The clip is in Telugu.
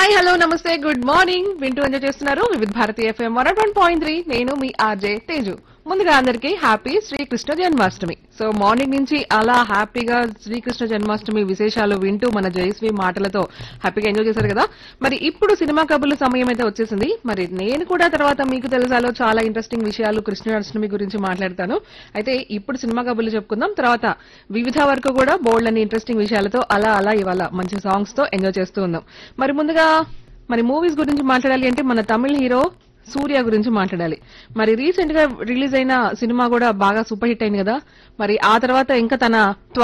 హాయ్ హలో నమస్తే గుడ్ మార్నింగ్ వింటూ ఎంజాయ్ చేస్తున్నారు Vividh Bharati FM one one point three నేను మీ ఆర్జే తేజు ముందుగా అందరికీ happy Srikrishna Janmashtami so morning నుంచి అలా హ్యాపీగా శ్రీకృష్ణ జన్మాష్టమి విశేషాలు వింటూ మన జయశ్రీ మాటలతో హ్యాపీగా ఎంజాయ్ చేశారు కదా మరి ఇప్పుడు సినిమా కబుర్ల సమయం అయితే వచ్చేసింది మరి నేను కూడా తర్వాత మీకు తెలుసాలో చాలా ఇంట్రెస్టింగ్ విషయాలు కృష్ణాష్టమి గురించి మాట్లాడతాను అయితే ఇప్పుడు సినిమా కబుర్లు చెప్పుకుందాం తర్వాత వివిధ వరకు కూడా బోల్డ్ అని ఇంట్రెస్టింగ్ విషయాలతో అలా అలా ఇవాళ మంచి సాంగ్స్ తో ఎంజాయ్ చేస్తూ ఉందాం మరి ముందుగా మరి మూవీస్ గురించి మాట్లాడాలి అంటే మన తమిళ హీరో సూర్య గురించి మాట్లాడాలి మరి రీసెంట్ గా రిలీజ్ అయిన సినిమా కూడా బాగా సూపర్ హిట్ అయింది కదా మరి ఆ తర్వాత ఇంకా తన